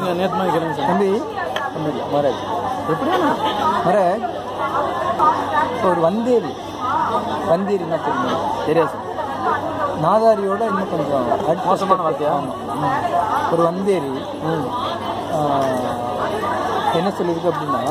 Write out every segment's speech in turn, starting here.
நீங்க நேற்று மாதிரி கேளுங்க சார் தம்பி தம்பி மகாராஜ் எப்படியா மகாராஜ் இப்போ ஒரு வந்தேரி வந்தேரின்னா தெரியுமா தெரியாது சார் நாதாரியோட இன்னும் கொஞ்சம் அடுத்த மோசமான step. வார்த்தையா? ஆமா. ம். ஒரு வந்தேரி ஆஹ், என்ன சொல்லியிருக்கு அப்படின்னா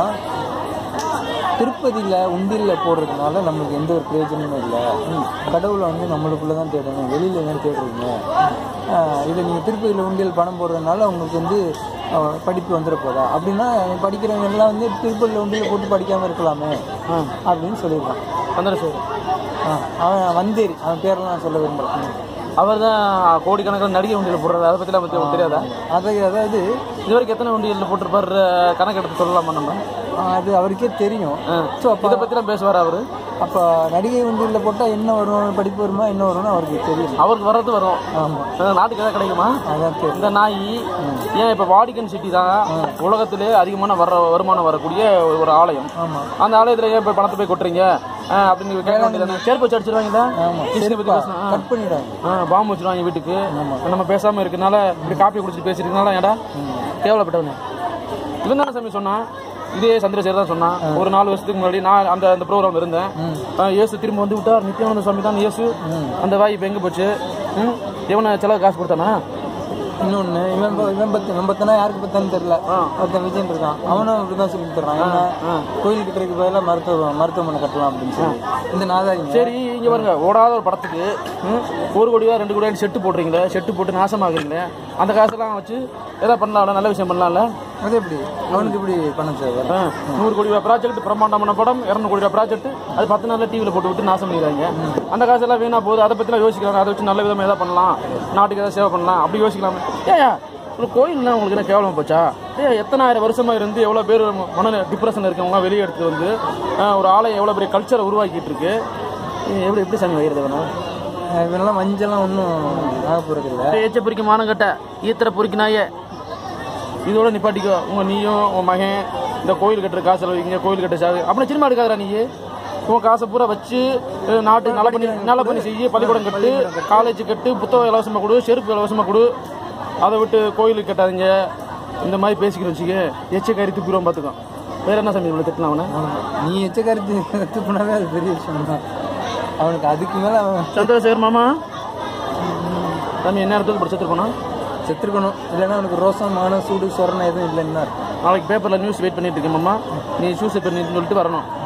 திருப்பதியில் உண்டியில் போடுறதுனால நம்மளுக்கு எந்த ஒரு பிரயோஜனமும் இல்லை கடவுளை வந்து நம்மளுக்குள்ளே தான் தேடணும் வெளியில் என்ன தேடுறீங்க ஆஹ், இதை நீங்கள் திருப்பதியில் உண்டியல் பணம் போடுறதுனால உங்களுக்கு வந்து ஆஹ், படிப்பு வந்துட போதா அப்படின்னா படிக்கிறவங்க எல்லாம் வந்து திருப்பதியில் உண்டியல் போட்டு படிக்காமல் இருக்கலாமே அப்படின்னு சொல்லியிருக்கான் வந்துடுறேன் சார் ஆ, அவன் வந்தேரி அவன் பேரெல்லாம் நான் சொல்ல விரும்புகிறேன் அவர் தான் கோடிக்கணக்கில் நடிகை வண்டியில் போடுறாரு அதை பற்றிலாம் பற்றி உங்களுக்கு தெரியாதா அதை அதாவது இது வரைக்கும் எத்தனை வண்டியில் போட்டிருப்பாரு கணக்கு எடுத்து சொல்லலாமா நம்ம ஆ, அது அவருக்கே தெரியும் ஸோ அப்போ இதை பற்றிலாம் பேசுவார் அவர் அப்போ நடிகை வண்டியில் போட்டால் என்ன வரும் படிப்பு வருமா என்ன வரும்னு அவருக்கு தெரியும் அவருக்கு வர்றது வரும் ஆமாம் அஹ் நாட்டுக்கு எதாவது கிடைக்குமா அதான் தெரியும் இந்த நாய் ஏன் இப்போ வாடிகன் சிட்டி தான் உலகத்திலே அதிகமான வர வருமானம் வரக்கூடிய ஒரு ஆலயம் ஆமாம் அந்த ஆலயத்தில் ஏன் இப்போ பணத்தை போய் கொட்டுறீங்க அஹ் அப்படின்னு கேட்க வேண்டியதானே செருப்பு வச்சு அடிச்சிருவாங்க ஆமாம் கிறிஸ்டினை பற்றி பேசினா கட் பண்ணிடுவாங்க பாம்பு வச்சிருவாங்க வீட்டுக்கு நம்ம பேசாம இருக்கனால இப்படி காப்பி குடிச்சிட்டு பேசிருக்கனால ஏடா கேவலப்பட்டவனே இவன் தானே சாமி சொன்னான் இதே சந்திரசேகர் தான் சொன்னான் ஒரு நாலு வருஷத்துக்கு முன்னாடி நான் அந்த அந்த ப்ரோக்ராம் இருந்தேன் அஹ் இயேசு திரும்ப வந்து விட்டார் நித்யானந்த சுவாமி தான் இயேசு அந்த வாய் இப்போ எங்கே போச்சு ம்? இவனை செலவு காசு கொடுத்தானா இன்னொன்று இவன் ப- இவன் பத்து இவன் பத்தினா யாருக்கு பத்தான்னு தெரியல ஒருத்தன் விஜயன் இருக்கான் அவனும் அப்படிதான் சொல்லி தர்றான் என்ன கோயில் கட்டுறதுக்கு பதிலாக மருத்துவ மருத்துவமனை கட்டலாம் அப்படின்னு சொல்லி இந்த நாதாரிங்க சரி இங்க பாருங்க ஓடாத ஒரு படத்துக்கு ம், ஒரு கோடியா ரெண்டு கோடியா செட்டு போடுறீங்களே செட்டு போட்டு நாசமாக்குறீங்களே அந்த காசெல்லாம் வச்சு ஏதாவது பண்ணலாம்ல நல்ல விஷயம் பண்ணலாம்ல அது எப்படி அவனுக்கு இப்படி பணம் தேவை ஆ, நூறு கோடி ரூபாய் ப்ராஜெக்ட் பிரம்மாண்டமான படம் இரநூறு கோடி ரூபாய் ப்ராஜெக்ட் அது பத்து நாள்ல டிவியில் போட்டு விட்டு நாசம் பண்ணிடுறாங்க அந்த காசெல்லாம் வீணா போகுது அதை பற்றிலாம் யோசிக்கிறாங்க அதை வச்சு நல்ல விதமாக எதாவது பண்ணலாம் நாட்டுக்கு ஏதாவது சேவை பண்ணலாம் அப்படி யோசிக்கலாமே ஏயா ஒரு கோயில்னா உங்களுக்கு என்ன கேவலமா போச்சா ஏ எத்தனாயிரம் வருஷமா இருந்து எவ்வளோ பேர் மன டிப்ரெஷன் இருக்கவங்க வெளியே எடுத்து வந்து ஆ, ஒரு ஆலயம் எவ்வளோ பெரிய கல்ச்சரை உருவாக்கிட்டு இருக்கு ஏ, எப்படி எப்படி சாமி வைக்கிறது வேணும் அஹ் இவனெல்லாம் மஞ்சள்லாம் ஒன்றும் ஆக போகிறது இல்லை ஏச்ச பொறிக்க மானம் கட்ட ஈத்தரை பொறிக்க நாயே இதோட நிப்பாட்டிக்கோ உங்க நீயும் உன் மகன் இந்த கோயில் கட்டுற காசு செலவிங்க கோயில் கட்ட சாகு அப்படின்னா சினிமா எடுக்காதடா நீ உன் காசை பூரா வச்சு அஹ், நாட்டுக்கு நல்ல பண்ணி நல்ல பண்ணி செய்ய பள்ளிக்கூடம் கட்டு காலேஜ் கட்டு புத்தகம் இலவசமாக கொடு செருப்பு இலவசமாக கொடு அதை விட்டு கோயிலுக்கு கட்டாதீங்க இந்த மாதிரி பேசிக்கிட்டு வச்சுக்க எச்ச கறி துப்பிடுவோம் பார்த்துக்கோ வேற என்ன சாமி இவ்வளோ திட்டலாம் அவனை நீ எச்ச கருத்து துப்புனாவே அது பெரிய விஷயம் தான் அவனுக்கு அதுக்கு மேலே அவன் சந்திரசேகர் மாமா சாமி என்ன இடத்துக்கு படிச்சுட்டு போனா செத்துருக்கணும் இல்லைன்னா அவனுக்கு ரோசம் மானம் சூடு சொரணம் எதுவும் இல்லைன்னு தான் இருக்கும் நாளைக்கு பேப்பரில் நியூஸ் வெயிட் பண்ணிட்டு இருக்கேன் மாமா நீ சூசைட் பண்ணிட்டு சொல்லிட்டு வரணும்